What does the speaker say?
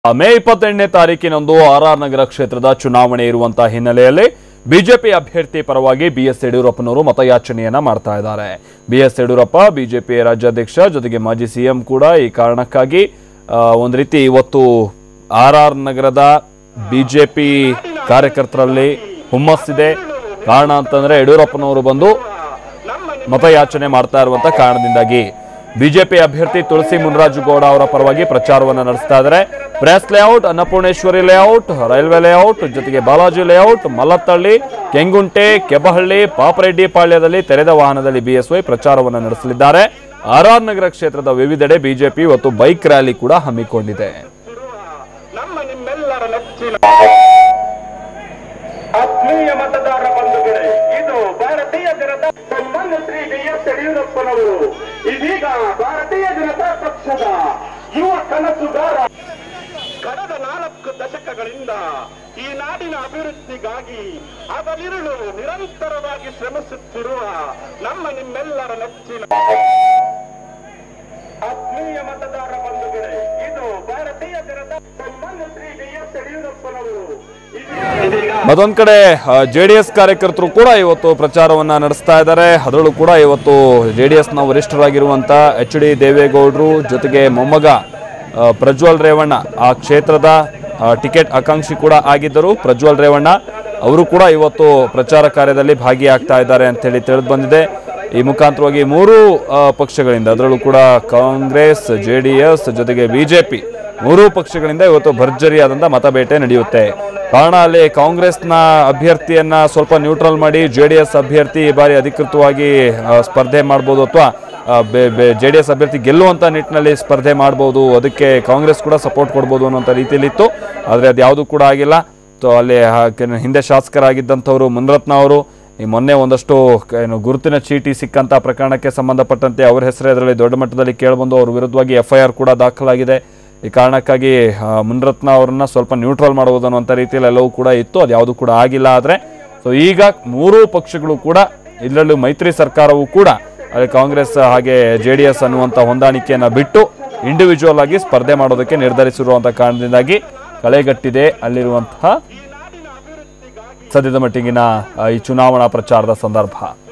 ಮೇ ಇಪ್ಪತ್ತೆಂಟನೇ ತಾರೀಕಿನಂದು R R ನಗರ ಕ್ಷೇತ್ರದ ಚುನಾವಣೆ ಇರುವಂತಹ ಹಿನ್ನೆಲೆಯಲ್ಲಿ ಬಿಜೆಪಿ ಅಭ್ಯರ್ಥಿ ಪರವಾಗಿ ಬಿ ಎಸ್ ಯಡಿಯೂರಪ್ಪನವರು ಮತಯಾಚನೆಯನ್ನ ಮಾಡ್ತಾ ಇದ್ದಾರೆ ಬಿ ಎಸ್ ಯಡಿಯೂರಪ್ಪ ಬಿಜೆಪಿ ರಾಜ್ಯಾಧ್ಯಕ್ಷ ಜೊತೆಗೆ ಮಾಜಿ ಸಿಎಂ ಕೂಡ ಈ ಕಾರಣಕ್ಕಾಗಿ ಆ, ಒಂದ್ ರೀತಿ ಇವತ್ತು ಆರ್ ಆರ್ ನಗರದ ಬಿಜೆಪಿ ಕಾರ್ಯಕರ್ತರಲ್ಲಿ ಹುಮ್ಮಸ್ಸಿದೆ ಕಾರಣ ಅಂತಂದ್ರೆ ಯಡಿಯೂರಪ್ಪನವರು ಬಂದು ಮತಯಾಚನೆ ಮಾಡ್ತಾ ಇರುವಂತ ಕಾರಣದಿಂದಾಗಿ ಬಿಜೆಪಿ ಅಭ್ಯರ್ಥಿ ತುಳಸಿ ಮುನರಾಜು ಗೌಡ ಅವರ ಪರವಾಗಿ ಪ್ರಚಾರವನ್ನ ನಡೆಸ್ತಾ ಇದ್ದಾರೆ press layout Annapoorneshwari layout railway layout ಜೊತೆಗೆ ಬಾಲಾಜಿ ಲೇಔಟ್ ಮಲ್ಲತ್ತಳ್ಳಿ ಕೆಂಗುಂಟೆ ಕೆಬಹಳ್ಳಿ ಪಾಪರೆಡ್ಡಿ ಪಾಳ್ಯದಲ್ಲಿ ತೆರೆದ ವಾಹನದಲ್ಲಿ ಬಿಎಸ್ವೈ ಪ್ರಚಾರವನ್ನ ನಡೆಸಲಿದ್ದಾರೆ ಆರ್ ಆರ್ ನಗರ ಕ್ಷೇತ್ರದ ವಿವಿಧೆಡೆ ಬಿಜೆಪಿ ಇವತ್ತು ಬೈಕ್ ರ್ಯಾಲಿ ಕೂಡ ಹಮ್ಮಿಕೊಂಡಿದೆ ನಮ್ಮ ನಿಮ್ಮೆಲ್ಲರ ನೆಚ್ಚಿನ ಆತ್ಮೀಯ ಮತದಾರ ಬಂಧುಗಳೇ ಇದು ಭಾರತೀಯ ಜನತಾ ಸನ್ಮಾನ್ಯ ಶ್ರೀ ಬಿ ಎಸ್ ಯಡಿಯೂರಪ್ಪನವರು ಇದೀಗ ಭಾರತೀಯ ಜನತಾ ಪಕ್ಷದ ಯುವ ಕನಸುಗಾರ ಕಳೆದ ನಾಲ್ಕು ದಶಕಗಳಿಂದ ಈ ನಾಡಿನ ಅಭಿವೃದ್ಧಿಗಾಗಿ ಅದಲಿರುಳು ನಿರಂತರವಾಗಿ ಶ್ರಮಿಸುತ್ತಿರುವ ನಮ್ಮ ನಿಮ್ಮೆಲ್ಲರ ನೆಚ್ಚಿನ ಆತ್ಮೀಯ ಮತದಾರ ಬಂಧುಗಳೇ ಇದು ಭಾರತೀಯ ಜನತಾ ಸನ್ಮಾನ್ಯ ಶ್ರೀ ಬಿ ಎಸ್ ಯಡಿಯೂರಪ್ಪನವರು ಇದೀಗ ಮತ್ತೊಂದ್ ಕಡೆ ಜೆ ಡಿ ಎಸ್ ಕಾರ್ಯಕರ್ತರು ಕೂಡ ಇವತ್ತು ಪ್ರಚಾರವನ್ನ ನಡೆಸ್ತಾ ಇದ್ದಾರೆ ಅದರಲ್ಲೂ ಕೂಡ ಇವತ್ತು ಜೆ ಡಿ ಎಸ್ನ ವರಿಷ್ಠರಾಗಿರುವಂತ ಎಚ್ ಡಿ ದೇವೇಗೌಡರು ಜೊತೆಗೆ ಮೊಮ್ಮಗ ಆ, ಪ್ರಜ್ವಲ್ ರೇವಣ್ಣ ಆ ಕ್ಷೇತ್ರದ ಆ, ಟಿಕೆಟ್ ಆಕಾಂಕ್ಷಿ ಕೂಡ ಆಗಿದ್ದರು ಪ್ರಜ್ವಲ್ ರೇವಣ್ಣ ಅವರು ಕೂಡ ಇವತ್ತು ಪ್ರಚಾರ ಕಾರ್ಯದಲ್ಲಿ ಭಾಗಿಯಾಗ್ತಾ ಇದ್ದಾರೆ ಅಂತೇಳಿ ತಿಳಿದು ಬಂದಿದೆ ಈ ಮುಖಾಂತರವಾಗಿ ಮೂರು ಆ, ಪಕ್ಷಗಳಿಂದ ಅದರಲ್ಲೂ ಕೂಡ ಕಾಂಗ್ರೆಸ್ ಜೆ ಡಿ ಎಸ್ ಜೊತೆಗೆ ಬಿಜೆಪಿ ಮೂರೂ ಪಕ್ಷಗಳಿಂದ ಇವತ್ತು ಭರ್ಜರಿಯಾದಂಥ ಮತಬೇಟೆ ನಡೆಯುತ್ತೆ ಕಾರಣ ಅಲ್ಲಿ ಕಾಂಗ್ರೆಸ್ನ ಅಭ್ಯರ್ಥಿಯನ್ನ ಸ್ವಲ್ಪ ನ್ಯೂಟ್ರಲ್ ಮಾಡಿ ಜೆ ಡಿ ಎಸ್ ಅಭ್ಯರ್ಥಿ ಈ ಬಾರಿ ಅಧಿಕೃತವಾಗಿ ಆ, ಸ್ಪರ್ಧೆ ಮಾಡ್ಬೋದು ಅಥವಾ ಜೆ ಡಿ ಎಸ್ ಅಭ್ಯರ್ಥಿ ಗೆಲ್ಲುವಂಥ ನಿಟ್ಟಿನಲ್ಲಿ ಸ್ಪರ್ಧೆ ಮಾಡ್ಬೋದು ಅದಕ್ಕೆ ಕಾಂಗ್ರೆಸ್ ಕೂಡ ಸಪೋರ್ಟ್ ಕೊಡ್ಬೋದು ಅನ್ನೋಂಥ ರೀತಿಯಲ್ಲಿ ಇತ್ತು ಆದರೆ ಅದು ಯಾವುದೂ ಕೂಡ ಆಗಿಲ್ಲ ಸೊ ಅಲ್ಲಿ ಆ, ಕೆಲ- ಹಿಂದೆ ಶಾಸಕರಾಗಿದ್ದಂಥವರು ಮುನರತ್ನ ಅವರು ಈ ಮೊನ್ನೆ ಒಂದಷ್ಟು ಕ- ಏನು ಗುರುತಿನ ಚೀಟಿ ಸಿಕ್ಕಂತ ಪ್ರಕರಣಕ್ಕೆ ಸಂಬಂಧಪಟ್ಟಂತೆ ಅವರ ಹೆಸರು ಅದರಲ್ಲಿ ದೊಡ್ಡ ಮಟ್ಟದಲ್ಲಿ ಕೇಳಿಬಂದು ಅವ್ರ ವಿರುದ್ಧವಾಗಿ ಎಫ್ ಐ ಆರ್ ಕೂಡ ದಾಖಲಾಗಿದೆ ಈ ಕಾರಣಕ್ಕಾಗಿ ಆ, ಮುನಿರತ್ನ ಅವರನ್ನ ಸ್ವಲ್ಪ ನ್ಯೂಟ್ರಲ್ ಮಾಡುವುದು ಅನ್ನುವಂಥ ರೀತಿಯಲ್ಲಿ ಎಲ್ಲವೂ ಕೂಡ ಇತ್ತು ಅದು ಯಾವುದು ಕೂಡ ಆಗಿಲ್ಲ ಆದರೆ ಸೊ ಈಗ ಮೂರೂ ಪಕ್ಷಗಳು ಕೂಡ ಇದರಲ್ಲೂ ಮೈತ್ರಿ ಸರ್ಕಾರವು ಕೂಡ ಅಲ್ಲಿ ಕಾಂಗ್ರೆಸ್ ಹಾಗೆ ಜೆ ಡಿ ಎಸ್ ಅನ್ನುವಂಥ ಹೊಂದಾಣಿಕೆಯನ್ನು ಬಿಟ್ಟು ಇಂಡಿವಿಜುವಲ್ ಆಗಿ ಸ್ಪರ್ಧೆ ಮಾಡೋದಕ್ಕೆ ನಿರ್ಧರಿಸಿರುವಂಥ ಕಾರಣದಿಂದಾಗಿ ಕಳೆಗಟ್ಟಿದೆ ಅಲ್ಲಿರುವಂತಹ ಸದ್ಯದ ಮಟ್ಟಿಗಿನ ಆ, ಈ ಚುನಾವಣಾ ಪ್ರಚಾರದ ಸಂದರ್ಭ